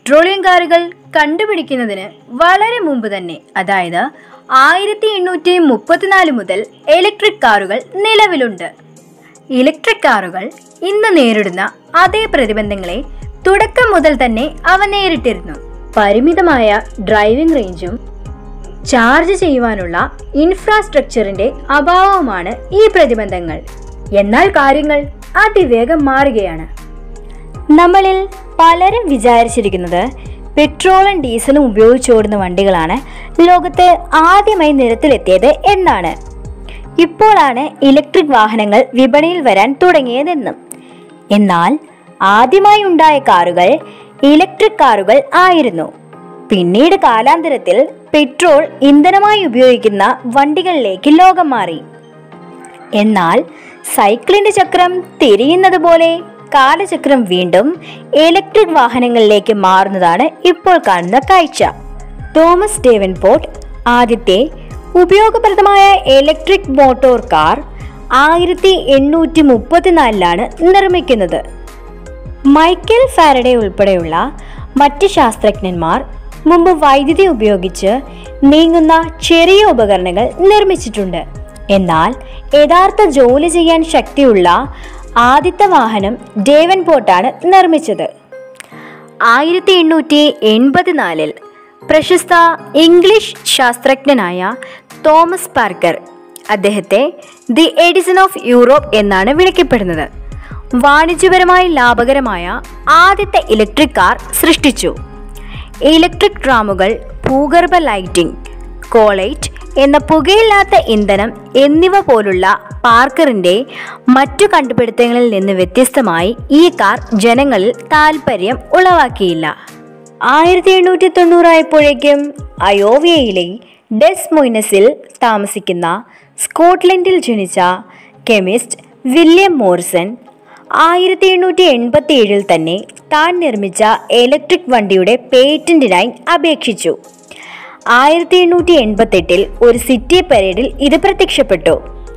petroleum കാറുകൾ കണ്ടുപിടിക്കുന്നതിന് വളരെ മുമ്പ് തന്നെ അതായത് ആയിരത്തി എണ്ണൂറ്റി മുപ്പത്തിനാല് മുതൽ ഇലക്ട്രിക് കാറുകൾ നിലവിലുണ്ട് ഇലക്ട്രിക് കാറുകൾ ഇന്ന് നേരിടുന്ന അതേ പ്രതിബന്ധങ്ങളെ തുടക്കം മുതൽ തന്നെ അവ നേരിട്ടിരുന്നു പരിമിതമായ ഡ്രൈവിംഗ് റേഞ്ചും ചാർജ് ചെയ്യുവാനുള്ള ഇൻഫ്രാസ്ട്രക്ചറിന്റെ അഭാവവുമാണ് ഈ പ്രതിബന്ധങ്ങൾ എന്നാൽ കാര്യങ്ങൾ അതിവേഗം മാറുകയാണ് നമ്മളിൽ പലരും വിചാരിച്ചിരിക്കുന്നത് പെട്രോളും ഡീസലും ഉപയോഗിച്ചോടുന്ന വണ്ടികളാണ് ലോകത്ത് ആദ്യമായി നിരത്തിലെത്തിയത് എന്നാണ് ഇപ്പോഴാണ് ഇലക്ട്രിക് വാഹനങ്ങൾ വിപണിയിൽ വരാൻ തുടങ്ങിയതെന്നും എന്നാൽ ആദ്യമായി ഉണ്ടായ കാറുകൾ ഇലക്ട്രിക് കാറുകൾ ആയിരുന്നു പിന്നീട് കാലാന്തരത്തിൽ പെട്രോൾ ഇന്ധനമായി ഉപയോഗിക്കുന്ന വണ്ടികളിലേക്ക് ലോകം മാറി എന്നാൽ സൈക്കിളിന്റെ ചക്രം തിരിയുന്നത് പോലെ കാലചക്രം വീണ്ടും ഇലക്ട്രിക് വാഹനങ്ങളിലേക്ക് മാറുന്നതാണ് ഇപ്പോൾ കാണുന്ന കാഴ്ച തോമസ് ഡേവൻപോർട്ട് ആദ്യത്തെ ഉപയോഗപ്രദമായ ഇലക്ട്രിക് മോട്ടോർ കാർ ആയിരത്തി എണ്ണൂറ്റി മുപ്പത്തിനാലിലാണ് നിർമ്മിക്കുന്നത് മൈക്കൽ ഫാരഡെ ഉൾപ്പെടെയുള്ള മറ്റ് ശാസ്ത്രജ്ഞന്മാർ മുമ്പ് വൈദ്യുതി ഉപയോഗിച്ച് നീങ്ങുന്ന ചെറിയ ഉപകരണങ്ങൾ നിർമ്മിച്ചിട്ടുണ്ട് എന്നാൽ യഥാർത്ഥ ജോലി ചെയ്യാൻ ശക്തിയുള്ള ആദ്യത്തെ വാഹനം ഡേവൻ പോർട്ടാണ് നിർമ്മിച്ചത് ആയിരത്തി എണ്ണൂറ്റി എൺപത്തിനാലിൽ പ്രശസ്ത ഇംഗ്ലീഷ് ശാസ്ത്രജ്ഞനായ തോമസ് പാർക്കർ അദ്ദേഹത്തെ ദി എഡിസൺ ഓഫ് യൂറോപ്പ് എന്നാണ് വിളിക്കപ്പെടുന്നത് വാണിജ്യപരമായി ലാഭകരമായ ആദ്യത്തെ ഇലക്ട്രിക് കാർ സൃഷ്ടിച്ചു ഇലക്ട്രിക് ട്രാമുകൾ ഭൂഗർഭ ലൈറ്റിംഗ് കോളൈറ്റ് എന്ന പുകയില്ലാത്ത ഇന്ധനം എന്നിവ പോലുള്ള പാർക്കറിന്റെ മറ്റു കണ്ടുപിടുത്തങ്ങളിൽ നിന്ന് വ്യത്യസ്തമായി ഈ കാർ ജനങ്ങളിൽ താൽപ്പര്യം ഉളവാക്കിയില്ല ആയിരത്തി എണ്ണൂറ്റി തൊണ്ണൂറായപ്പോഴേക്കും അയോവിയയിലെ ഡെസ് മൊയ്നസിൽ താമസിക്കുന്ന സ്കോട്ട്ലൻഡിൽ ജനിച്ച കെമിസ്റ്റ് വില്യം മോറിസൺ ആയിരത്തി എണ്ണൂറ്റി എൺപത്തി ഏഴിൽ തന്നെ താൻ നിർമ്മിച്ച ഇലക്ട്രിക് വണ്ടിയുടെ പേറ്റന്റിനായി അപേക്ഷിച്ചു ആയിരത്തി എണ്ണൂറ്റി എൺപത്തെട്ടിൽ ഒരു സിറ്റി പരേഡിൽ ഇത് പ്രത്യക്ഷപ്പെട്ടു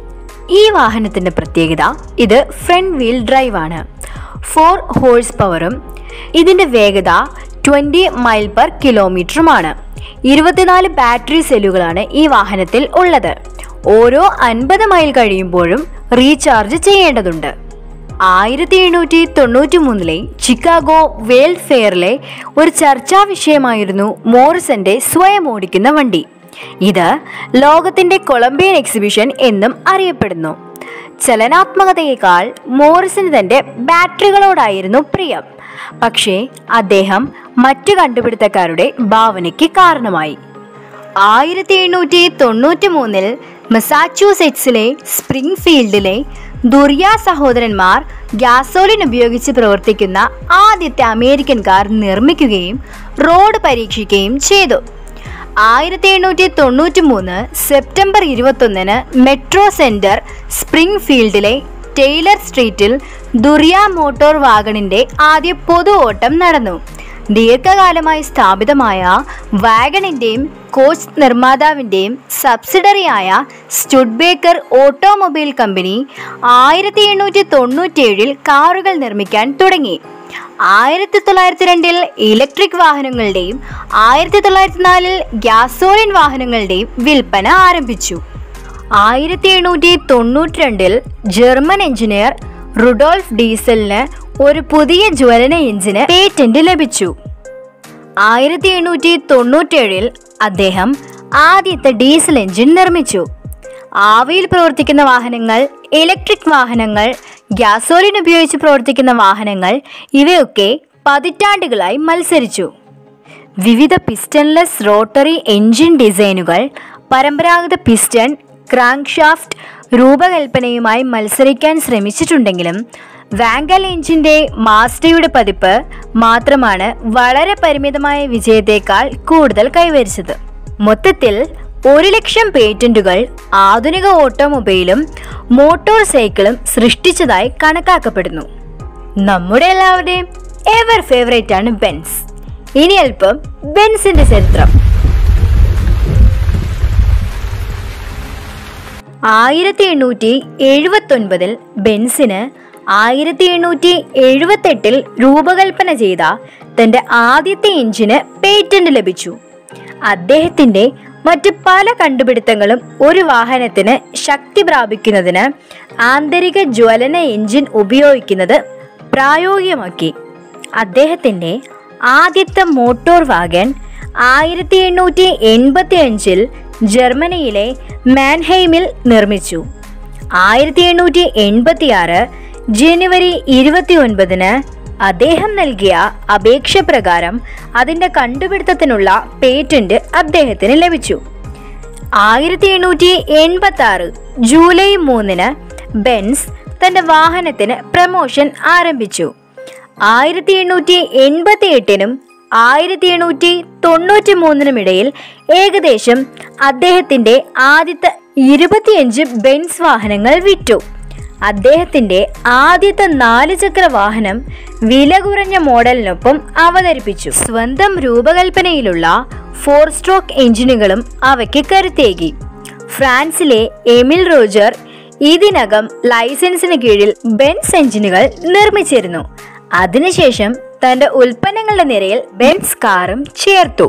ഈ വാഹനത്തിന്റെ പ്രത്യേകത ഇത് ഫ്രണ്ട് വീൽ ഡ്രൈവ് ആണ് ഫോർ ഹോഴ്സ് പവറും ഇതിന്റെ വേഗത ട്വന്റി മൈൽ പെർ കിലോമീറ്ററുമാണ് ഇരുപത്തിനാല് ബാറ്ററി സെല്ലുകളാണ് ഈ വാഹനത്തിൽ ഉള്ളത് ഓരോ അൻപത് മൈൽ കഴിയുമ്പോഴും റീചാർജ് ചെയ്യേണ്ടതുണ്ട് ആയിരത്തി എണ്ണൂറ്റി തൊണ്ണൂറ്റി മൂന്നിലെ ചിക്കാഗോ വേൾഡ് ഫെയറിലെ ഒരു ചർച്ചാ വിഷയമായിരുന്നു മോറിസന്റെ സ്വയം ഓടിക്കുന്ന വണ്ടി ഇത് ലോകത്തിന്റെ കൊളംബിയൻ എക്സിബിഷൻ എന്നും അറിയപ്പെടുന്നു ചലനാത്മകതയേക്കാൾ മോറിസന് തന്റെ ബാറ്ററികളോടായിരുന്നു പ്രിയം പക്ഷേ അദ്ദേഹം മറ്റു കണ്ടുപിടുത്തക്കാരുടെ ഭാവനയ്ക്ക് കാരണമായി ആയിരത്തി എണ്ണൂറ്റി തൊണ്ണൂറ്റി മൂന്നിൽ മസാച്യൂസെറ്റ്സിലെ സ്പ്രിംഗ് ഫീൽഡിലെ ദുറിയ സഹോദരന്മാർ ഗ്യാസോലിൻ ഉപയോഗിച്ച് പ്രവർത്തിക്കുന്ന ആദ്യത്തെ അമേരിക്കൻ കാർ നിർമ്മിക്കുകയും റോഡ് പരീക്ഷിക്കുകയും ചെയ്തു ആയിരത്തി എണ്ണൂറ്റി തൊണ്ണൂറ്റി മൂന്ന് സെപ്റ്റംബർ ഇരുപത്തൊന്നിന് മെട്രോ സെന്റർ സ്പ്രിംഗ് ഫീൽഡിലെ ടെയ്ലർ സ്ട്രീറ്റിൽ ദുറിയ മോട്ടോർ വാഗണിന്റെ ആദ്യ പൊതു ഓട്ടം നടന്നു ദീർഘകാലമായി സ്ഥാപിതമായ വാഗണിന്റെയും കോച്ച് നിർമ്മാതാവിന്റെയും സബ്സിഡറിയായ സ്റ്റുഡ്ബേക്കർ ഓട്ടോമൊബൈൽ കമ്പനി ആയിരത്തി എണ്ണൂറ്റി തൊണ്ണൂറ്റിയേഴിൽ കാറുകൾ നിർമ്മിക്കാൻ തുടങ്ങി ആയിരത്തി തൊള്ളായിരത്തി രണ്ടിൽ ഇലക്ട്രിക് വാഹനങ്ങളുടെയും ആയിരത്തി തൊള്ളായിരത്തി നാലിൽ ഗ്യാസോലിൻ വാഹനങ്ങളുടെയും വിൽപ്പന ആരംഭിച്ചു ആയിരത്തി എണ്ണൂറ്റി തൊണ്ണൂറ്റി രണ്ടിൽ ജർമ്മൻ എഞ്ചിനീയർ റുഡോൾഫ് ഡീസലിന് ഒരു പുതിയ ജ്വലന എഞ്ചിന് പേറ്റന്റ് ലഭിച്ചു ആയിരത്തി എണ്ണൂറ്റി തൊണ്ണൂറ്റേഴിൽ അദ്ദേഹം ആദ്യത്തെ ഡീസൽ എഞ്ചിൻ നിർമ്മിച്ചു ആവിയിൽ പ്രവർത്തിക്കുന്ന വാഹനങ്ങൾ ഇലക്ട്രിക് വാഹനങ്ങൾ ഗ്യാസോലിൻ ഉപയോഗിച്ച് പ്രവർത്തിക്കുന്ന വാഹനങ്ങൾ ഇവയൊക്കെ പതിറ്റാണ്ടുകളായി മത്സരിച്ചു വിവിധ പിസ്റ്റൺലെസ് റോട്ടറി എഞ്ചിൻ ഡിസൈനുകൾ പരമ്പരാഗത പിസ്റ്റൺ ക്രാങ്ക് ഷാഫ്റ്റ് രൂപകൽപ്പനയുമായി മത്സരിക്കാൻ ശ്രമിച്ചിട്ടുണ്ടെങ്കിലും വാങ്കൽ എഞ്ചിന്റെ മാസ്റ്റയുടെ പതിപ്പ് മാത്രമാണ് വളരെ പരിമിതമായ വിജയത്തേക്കാൾ കൂടുതൽ കൈവരിച്ചത് മൊത്തത്തിൽ ഒരു ലക്ഷം പേറ്റന്റുകൾ ആധുനിക ഓട്ടോമൊബൈലും മോട്ടോർ സൈക്കിളും സൃഷ്ടിച്ചതായി കണക്കാക്കപ്പെടുന്നു നമ്മുടെ എല്ലാവരുടെയും എവർ ഫേവറേറ്റ് ആണ് ബെൻസ് ഇനി അല്പം ബെൻസിന്റെ ചരിത്രം ആയിരത്തി എണ്ണൂറ്റി എഴുപത്തൊൻപതിൽ ബെൻസിന് ആയിരത്തി എണ്ണൂറ്റി എഴുപത്തെട്ടിൽ രൂപകൽപ്പന ചെയ്ത തന്റെ ആദ്യത്തെ എഞ്ചിന് പേറ്റന്റ് ലഭിച്ചു അദ്ദേഹത്തിന്റെ മറ്റ് പല കണ്ടുപിടുത്തങ്ങളും ഒരു വാഹനത്തിന് ശക്തി പ്രാപിക്കുന്നതിന് ആന്തരിക ജ്വലന എഞ്ചിൻ ഉപയോഗിക്കുന്നത് പ്രായോഗികമാക്കി അദ്ദേഹത്തിന്റെ ആദ്യത്തെ മോട്ടോർ വാഗൻ ആയിരത്തി എണ്ണൂറ്റി എൺപത്തി അഞ്ചിൽ ജർമ്മനിയിലെ മാൻഹൈമിൽ നിർമ്മിച്ചു ആയിരത്തി എണ്ണൂറ്റി എൺപത്തി ആറ് ജനുവരി ഇരുപത്തി ഒൻപതിന് അദ്ദേഹം നൽകിയ അപേക്ഷ പ്രകാരം അതിന്റെ കണ്ടുപിടുത്തത്തിനുള്ള പേറ്റന്റ് അദ്ദേഹത്തിന് ലഭിച്ചു ആയിരത്തി എണ്ണൂറ്റി എൺപത്തി ആറ് ജൂലൈ മൂന്നിന് ബെൻസ് തന്റെ വാഹനത്തിന് പ്രമോഷൻ ആരംഭിച്ചു ആയിരത്തി എണ്ണൂറ്റി എൺപത്തി എട്ടിനും ആയിരത്തി എണ്ണൂറ്റി തൊണ്ണൂറ്റി മൂന്നിനും ഇടയിൽ ഏകദേശം അദ്ദേഹത്തിന്റെ ആദ്യത്തെ ഇരുപത്തിയഞ്ച് ബെൻസ് വാഹനങ്ങൾ വിറ്റു അദ്ദേഹത്തിന്റെ ആദ്യത്തെ നാല് ചക്ര വാഹനം വില കുറഞ്ഞ മോഡലിനൊപ്പം അവതരിപ്പിച്ചു സ്വന്തം രൂപകൽപ്പനയിലുള്ള ഫോർ സ്ട്രോക്ക് എഞ്ചിനുകളും അവയ്ക്ക് കരുത്തേകി ഫ്രാൻസിലെ എമിൽ റോജർ ഇതിനകം ലൈസൻസിന് കീഴിൽ ബെൻസ് എഞ്ചിനുകൾ നിർമ്മിച്ചിരുന്നു അതിനുശേഷം തന്റെ ഉൽപ്പന്നങ്ങളുടെ നിരയിൽ ബെൻസ് കാറും ചേർത്തു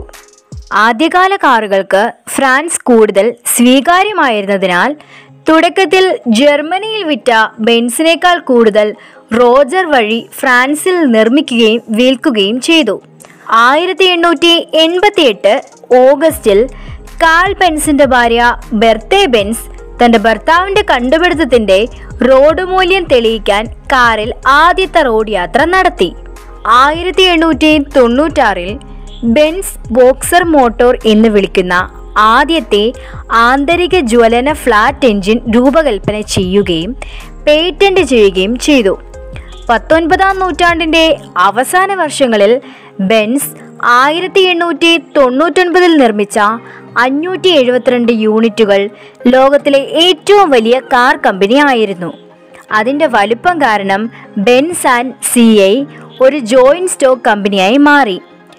ആദ്യകാല കാറുകൾക്ക് ഫ്രാൻസ് കൂടുതൽ സ്വീകാര്യമായിരുന്നതിനാൽ തുടക്കത്തിൽ ജർമ്മനിയിൽ വിറ്റ ബെൻസിനേക്കാൾ കൂടുതൽ റോജർ വഴി ഫ്രാൻസിൽ നിർമ്മിക്കുകയും വിൽക്കുകയും ചെയ്തു ആയിരത്തി എണ്ണൂറ്റി എൺപത്തി എട്ട് ഓഗസ്റ്റിൽ കാൾ ബെൻസിന്റെ ഭാര്യ ബെർത്തെ ബെൻസ് തന്റെ ഭർത്താവിന്റെ കണ്ടുപിടുത്തത്തിന്റെ റോഡ് മൂല്യം തെളിയിക്കാൻ കാറിൽ ആദ്യത്തെ റോഡ് യാത്ര നടത്തി ആയിരത്തി എണ്ണൂറ്റി തൊണ്ണൂറ്റാറിൽ ബെൻസ് ബോക്സർ മോട്ടോർ എന്ന് വിളിക്കുന്ന ആദ്യത്തെ ആന്തരിക ജ്വലന ഫ്ലാറ്റ് എഞ്ചിൻ രൂപകൽപ്പന ചെയ്യുകയും പേറ്റന്റ് ചെയ്യുകയും ചെയ്തു പത്തൊൻപതാം നൂറ്റാണ്ടിന്റെ അവസാന വർഷങ്ങളിൽ ബെൻസ് ആയിരത്തി എണ്ണൂറ്റി തൊണ്ണൂറ്റൊൻപതിൽ നിർമ്മിച്ച അഞ്ഞൂറ്റി എഴുപത്തിരണ്ട് യൂണിറ്റുകൾ ലോകത്തിലെ ഏറ്റവും വലിയ കാർ കമ്പനി ആയിരുന്നു അതിന്റെ വലുപ്പം കാരണം ബെൻസ് ആൻഡ് സി ഐ ഒരു ജോയിന്റ് സ്റ്റോക്ക് കമ്പനിയായി മാറി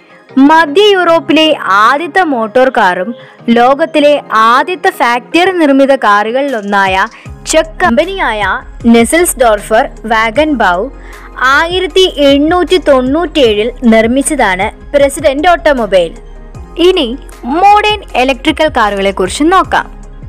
മധ്യ യൂറോപ്പിലെ ആദ്യത്തെ മോട്ടോർ കാറും ലോകത്തിലെ ആദ്യത്തെ ഫാക്ടറി നിർമ്മിത കാറുകളിലൊന്നായ ചെക്ക് കമ്പനിയായ നെസൽസ് ഡോർഫർ വാഗൻ ബൗ ആയിരത്തി എണ്ണൂറ്റി തൊണ്ണൂറ്റിയേഴിൽ നിർമ്മിച്ചതാണ് പ്രസിഡന്റ് ഓട്ടോമൊബൈൽ ഇനി മോഡേൺ ഇലക്ട്രിക്കൽ കാറുകളെ കുറിച്ച് നോക്കാം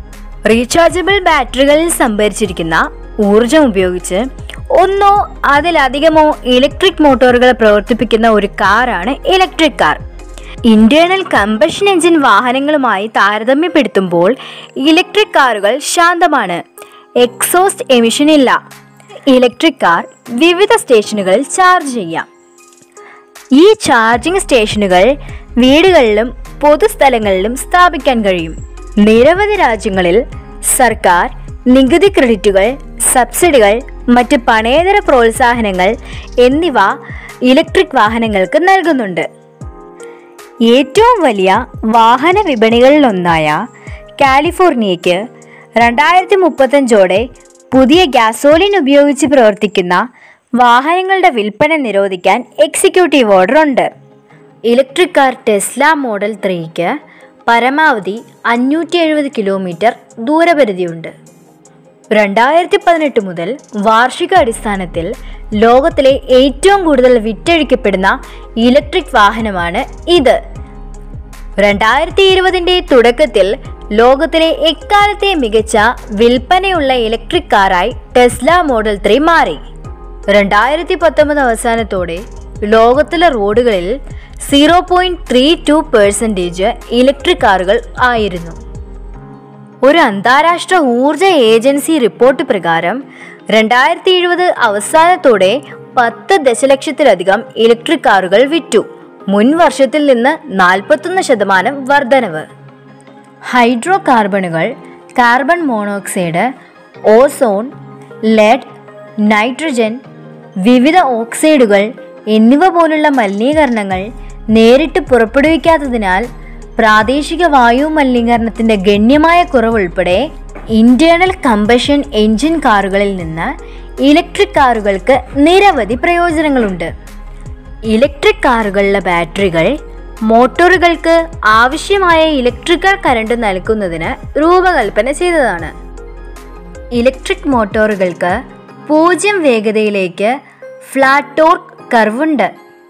റീചാർജബിൾ ബാറ്ററികളിൽ സംഭരിച്ചിരിക്കുന്ന ഊർജം ഉപയോഗിച്ച് ഒന്നോ അതിലധികമോ ഇലക്ട്രിക് മോട്ടോറുകൾ പ്രവർത്തിപ്പിക്കുന്ന ഒരു കാറാണ് electric car internal combustion engine വാഹനങ്ങളുമായി താരതമ്യപ്പെടുത്തുമ്പോൾ ഇലക്ട്രിക് കാറുകൾ ശാന്തമാണ് എക്സോസ്റ്റ് എമിഷൻ ഇല്ല ഇലക്ട്രിക് കാർ വിവിധ സ്റ്റേഷനുകളിൽ ചാർജ് ചെയ്യാം ഈ ചാർജിംഗ് സ്റ്റേഷനുകൾ വീടുകളിലും പൊതുസ്ഥലങ്ങളിലും സ്ഥാപിക്കാൻ കഴിയും നിരവധി രാജ്യങ്ങളിൽ സർക്കാർ നികുതി ക്രെഡിറ്റുകൾ സബ്സിഡികൾ മറ്റ് പണേതര പ്രോത്സാഹനങ്ങൾ എന്നിവ ഇലക്ട്രിക് വാഹനങ്ങൾക്ക് നൽകുന്നുണ്ട് ഏറ്റവും വലിയ വാഹന വിപണികളിലൊന്നായ കാലിഫോർണിയയ്ക്ക് രണ്ടായിരത്തി മുപ്പത്തഞ്ചോടെ പുതിയ ഗ്യാസോലിൻ ഉപയോഗിച്ച് പ്രവർത്തിക്കുന്ന വാഹനങ്ങളുടെ വിൽപ്പന നിരോധിക്കാൻ എക്സിക്യൂട്ടീവ് ഓർഡർ ഉണ്ട് ഇലക്ട്രിക് കാർ ടെസ്ല മോഡൽ ത്രീക്ക് പരമാവധി അഞ്ഞൂറ്റി എഴുപത് കിലോമീറ്റർ ദൂരപരിധിയുണ്ട് രണ്ടായിരത്തി പതിനെട്ട് മുതൽ വാർഷിക അടിസ്ഥാനത്തിൽ ലോകത്തിലെ ഏറ്റവും കൂടുതൽ വിറ്റഴിക്കപ്പെടുന്ന ഇലക്ട്രിക് വാഹനമാണ് ഇത് രണ്ടായിരത്തി ഇരുപതിൻ്റെ തുടക്കത്തിൽ ലോകത്തിലെ എക്കാലത്തെ മികച്ച വിൽപ്പനയുള്ള ഇലക്ട്രിക് കാറായി ടെസ്ല മോഡൽ ത്രീ മാറി രണ്ടായിരത്തി പത്തൊമ്പത് അവസാനത്തോടെ ലോകത്തിലെ റോഡുകളിൽ zero point three two percentage electric കാറുകൾ ആയിരുന്നു ഒരു അന്താരാഷ്ട്ര ഊർജ ഏജൻസി റിപ്പോർട്ട് പ്രകാരം രണ്ടായിരത്തി എഴുപത് അവസാനത്തോടെ പത്ത് ദശലക്ഷത്തിലധികം ഇലക്ട്രിക് കാറുകൾ വിറ്റു മുൻ വർഷത്തിൽ നിന്ന് നാൽപ്പത്തൊന്ന് ശതമാനം വർധനവ് ഹൈഡ്രോ കാർബണുകൾ carbon monoxide ozone lead nitrogen വിവിധ ഓക്സൈഡുകൾ എന്നിവ പോലുള്ള മലിനീകരണങ്ങൾ നേരിട്ട് പുറപ്പെടുവിക്കാത്തതിനാൽ പ്രാദേശിക വായു മലിനീകരണത്തിന്റെ ഗണ്യമായ കുറവുൾപ്പെടെ ഇന്റേണൽ കമ്പഷൻ എഞ്ചിൻ കാറുകളിൽ നിന്ന് ഇലക്ട്രിക് കാറുകൾക്ക് നിരവധി പ്രയോജനങ്ങളുണ്ട് ഇലക്ട്രിക് കാറുകളിലെ ബാറ്ററികൾ മോട്ടോറുകൾക്ക് ആവശ്യമായ ഇലക്ട്രിക്കൽ കറണ്ട് നൽകുന്നതിന് രൂപകൽപ്പന ചെയ്തതാണ് ഇലക്ട്രിക് മോട്ടോറുകൾക്ക് പൂജ്യം വേഗതയിലേക്ക് ഫ്ലാറ്റ് ടോർക്ക് കർവുണ്ട്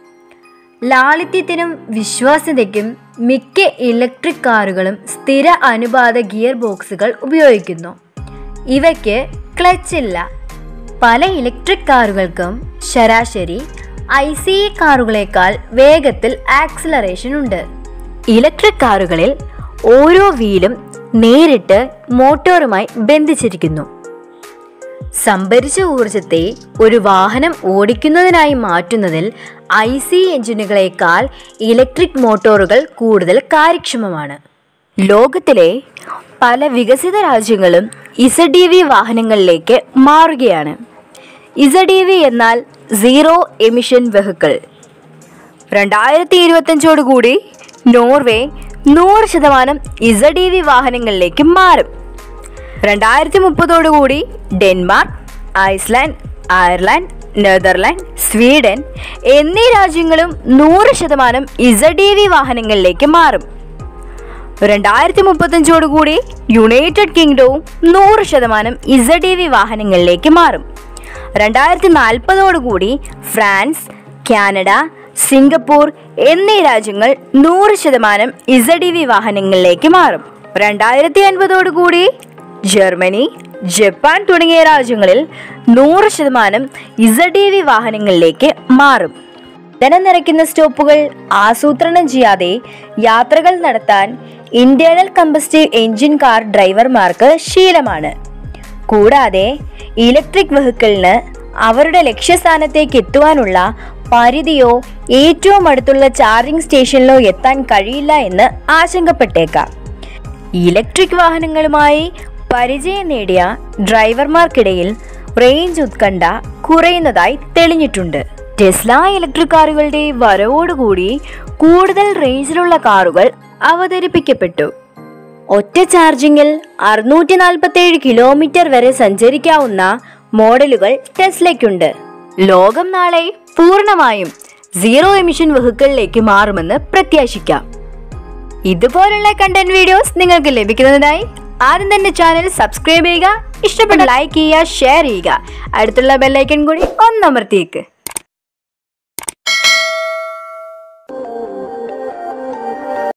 ലാളിത്യത്തിനും വിശ്വാസ്യതയ്ക്കും മിക്ക ഇലക്ട്രിക് കാറുകളും സ്ഥിര അനുപാത ഗിയർ ബോക്സുകൾ ഉപയോഗിക്കുന്നു ഇവയ്ക്ക് ക്ലച്ച് ഇല്ല പല ഇലക്ട്രിക് കാറുകൾക്കും ശരാശരി ഐ സി ഇ കാറുകളേക്കാൾ വേഗത്തിൽ ആക്സിലറേഷൻ ഉണ്ട് ഇലക്ട്രിക് കാറുകളിൽ ഓരോ വീലും നേരിട്ട് മോട്ടോറുമായി ബന്ധിച്ചിരിക്കുന്നു സംഭരിച്ച ഊർജത്തെ ഒരു വാഹനം ഓടിക്കുന്നതിനായി മാറ്റുന്നതിൽ ഐ സി എഞ്ചിനുകളേക്കാൾ ഇലക്ട്രിക് മോട്ടോറുകൾ കൂടുതൽ കാര്യക്ഷമമാണ് ലോകത്തിലെ പല വികസിത രാജ്യങ്ങളും ഇസഡ് ഡി വി വാഹനങ്ങളിലേക്ക് മാറുകയാണ് ഇസഡ് ഡി വി എന്നാൽ സീറോ എമിഷൻ വെഹിക്കിൾ രണ്ടായിരത്തി ഇരുപത്തഞ്ചോട് കൂടി നോർവേ നൂറ് ശതമാനം ഇസഡ് ഡി വി വാഹനങ്ങളിലേക്ക് മാറും രണ്ടായിരത്തി മുപ്പതോടുകൂടി Denmark Iceland Ireland Netherland Sweden എന്നീ രാജ്യങ്ങളും നൂറ് ശതമാനം ഇസഡ് ഡി വി വാഹനങ്ങളിലേക്ക് മാറും രണ്ടായിരത്തി മുപ്പത്തഞ്ചോടുകൂടി യുണൈറ്റഡ് കിങ്ഡവും നൂറ് ശതമാനം ഇസഡ് ഡി വി വാഹനങ്ങളിലേക്ക് മാറും രണ്ടായിരത്തി നാൽപ്പതോടുകൂടി ഫ്രാൻസ് കാനഡ സിംഗപ്പൂർ എന്നീ രാജ്യങ്ങൾ നൂറ് ശതമാനം ഇസഡ് ഡി വി വാഹനങ്ങളിലേക്ക് മാറും രണ്ടായിരത്തി അൻപതോടുകൂടി ജർമ്മനി ജപ്പാൻ തുടങ്ങിയ രാജ്യങ്ങളിൽ നൂറ് ശതമാനം ഇസഡ് ഡി വി വാഹനങ്ങളിലേക്ക് മാറും ഇന്ധനം നിറയ്ക്കുന്ന സ്റ്റോപ്പുകൾ ആസൂത്രണം ചെയ്യാതെ യാത്രകൾ നടത്താൻ ഇന്റേണൽ കമ്പസ്റ്റീവ് എഞ്ചിൻ കാർ ഡ്രൈവർമാർക്ക് ശീലമാണ് കൂടാതെ ഇലക്ട്രിക് വെഹിക്കിളിന് അവരുടെ ലക്ഷ്യസ്ഥാനത്തേക്ക് എത്തുവാനുള്ള പരിധിയോ ഏറ്റവും അടുത്തുള്ള ചാർജിംഗ് സ്റ്റേഷനിലോ എത്താൻ കഴിയില്ല എന്ന് ആശങ്കപ്പെട്ടേക്കാം ഇലക്ട്രിക് വാഹനങ്ങളുമായി പരിചയം നേടിയ ഡ്രൈവർമാർക്കിടയിൽ റേഞ്ച് ഉത്കണ്ഠ കുറയുന്നതായി തെളിഞ്ഞിട്ടുണ്ട് ടെസ്ല ഇലക്ട്രിക് കാറുകളുടെ വരവോടുകൂടി കൂടുതൽ റേഞ്ചിലുള്ള കാറുകൾ അവതരിപ്പിക്കപ്പെട്ടു ഒറ്റ ചാർജിങ്ങിൽ അറുന്നൂറ്റി നാൽപ്പത്തി ഏഴ് കിലോമീറ്റർ വരെ സഞ്ചരിക്കാവുന്ന മോഡലുകൾ ടെസ്ലയ്ക്കുണ്ട് ലോകം നാളെ പൂർണ്ണമായും സീറോ എമിഷൻ വെഹിക്കിളിലേക്ക് മാറുമെന്ന് പ്രത്യാശിക്കാം ഇതുപോലുള്ള കണ്ടന്റ് വീഡിയോസ് നിങ്ങൾക്ക് ലഭിക്കുന്നതിനായി ആദ്യം തന്നെ ചാനൽ സബ്സ്ക്രൈബ് ചെയ്യുക ഇഷ്ടപ്പെട്ട ലൈക്ക് ചെയ്യുക ഷെയർ ചെയ്യുക അടുത്തുള്ള ബെല്ലൈക്കൺ കൂടി ഒന്നമർത്തിയേക്ക്